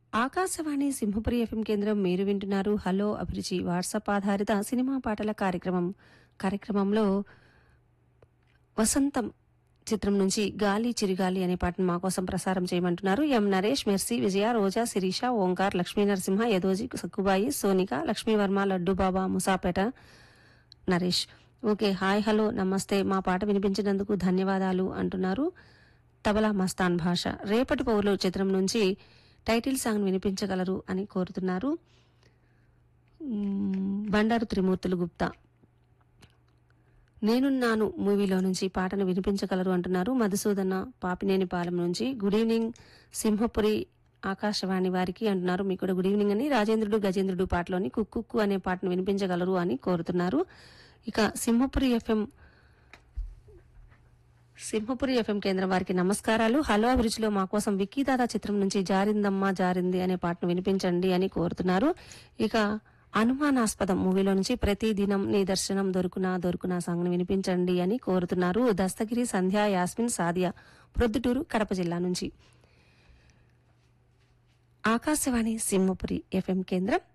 Akashvani Simhapuri FM కేంద్రం మీరు వింటున్నారు హలో అభిరుచి వాట్సాప్ ఆధారిత సినిమా పాటల కార్యక్రమం కార్యక్రమంలో వసంతం చిత్రం నుంచి గాలి చిరుగాలి అనే పాటను మా కోసం ప్రసారం చేయమంటున్నారు M Naresh Mercy Vijaya Roja Sirisha Omkar Lakshmi Narasimha Yadoji Sakkubai Sonika Lakshmivarma Laddu Baba Musapet Naresh okay hi hello namaste మా పాట వినిపించినందుకు ధన్యవాదాలు అంటున్నారు తబలా మస్తాన్ భాష రేపటి పౌరులు చిత్రం నుంచి టైటిల్ సాంగ్ వినిపించగలరు అని కోరుతున్నారు మ్మ్, బండారు త్రిమూర్తులు గుప్తా నేనున్నాను మూవీలో నుంచి పాటను వినిపించగలరు అంటున్నారు మధుసూదన పాపినేని పాలెం నుంచి గుడ్ ఈవినింగ్ సింహపురి ఆకాశవాణి వారికి అంటున్నారు మీకు కూడా గుడ్ ఈవినింగ్ అని రాజేంద్రుడు గజేంద్రుడు పాటలోని కుక్కుక్కు అనే పాటను వినిపించగలరు అని కోరుతున్నారు ఇక సింహపురి ఎఫ్ఎం సింహపురి ఎఫ్ఎం కేంద్రం వారికి నమస్కారాలు హలో అభిరుచిలో మా కోసం విక్కీదాదా చిత్రం నుంచి జారిందమ్మా జారింది అనే పాటను వినిపించండి అని కోరుతున్నారు ఇక అనుమానాస్పదం మూవీలో నుంచి ప్రతి దినం నీ దర్శనం దొరుకునా దొరుకునా సాంగ్ ను వినిపించండి అని కోరుతున్నారు దస్తగిరి సంధ్య యాస్మిన్ సాదియా ప్రొద్దుటూరు కడప జిల్లా నుంచి ఆకాశవాణి సింహపురి ఎఫ్ఎం కేంద్రం